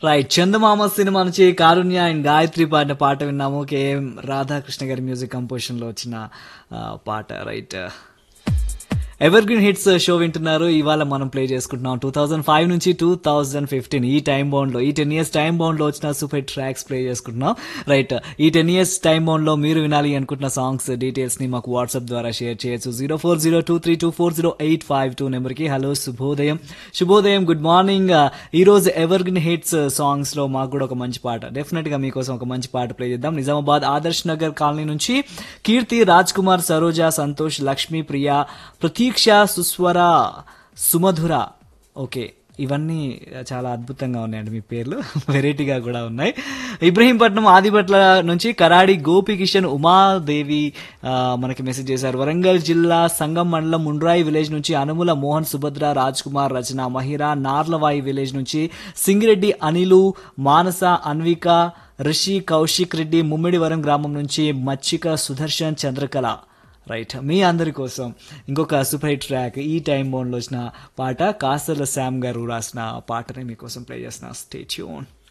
right చందమామ cinema నుంచి కారుణ్య and Gayatri పాడిన పాట విన్నాము కేఎం రాధాకృష్ణ గారి మ్యూజిక్ కంపోజిషన్ లో వచ్చిన ఆ, పాట right evergreen hits show వింటున్నారు ఇవాళ మనం ప్లే చేసుకుంటున్నాం టూ థౌసండ్ ఫైవ్ నుంచి టూ థౌసండ్ ఫిఫ్టీన్ ఈ టైం బౌండ్ లో ఈ టెన్ ఇయర్స్ టైం బౌండ్ లో వచ్చిన సూపర్ హిట్ ట్రాక్స్ ప్లే చేసుకుంటున్నాం రైట్ ఈ టెన్ ఇయర్స్ టైం బౌండ్ లో మీరు వినాలి అనుకుంటున్న సాంగ్స్ డీటెయిల్స్ ని మాకు వాట్సాప్ ద్వారా షేర్ చేయొచ్చు zero four zero two three two four zero eight five two number కి హలో శుభోదయం శుభోదయం గుడ్ మార్నింగ్ ఈ రోజు ఎవర్ గ్రీన్ హిట్స్ సాంగ్స్ లో మాకు కూడా ఒక మంచి పాట డెఫినెట్ గా మీకోసం ఒక మంచి పాట ప్లే చేద్దాం నిజామాబాద్ ఆదర్శ్ నగర్ కాలనీ నుంచి కీర్తి రాజ్ కుమార్ సరోజ సంతోష్ లక్ష్మీ ప్రియ ప్రతీక్ష సుస్వర సుమధుర ఓకే ఇవన్నీ చాలా అద్భుతంగా ఉన్నాయండి మీ పేర్లు వెరైటీగా కూడా ఉన్నాయి ఇబ్రహీంపట్నం ఆదిపట్ల నుంచి కరాడి గోపి కిషన్ ఉమాదేవి ఆ, మనకి మెసేజ్ చేశారు వరంగల్ జిల్లా సంగం మండలం ముండ్రాయి విలేజ్ నుంచి అనుముల మోహన్ సుభద్ర రాజ్ కుమార్ రచన మహిరా నార్లవాయి విలేజ్ నుంచి సింగిరెడ్డి అనిలు మానస అన్విక రిషి కౌశిక్ రెడ్డి ముమ్మిడివరం గ్రామం నుంచి మచ్చిక సుదర్శన్ చంద్రకళ రైట్ మీ అందరి కోసం ఇంకొక సూపర్ హిట్ ట్రాక్ ఈ టైం బౌండ్లో వచ్చిన పాట కాసల శామ్ గారు రాసిన పాటని మీకోసం ప్లే చేసిన స్టే ట్యూన్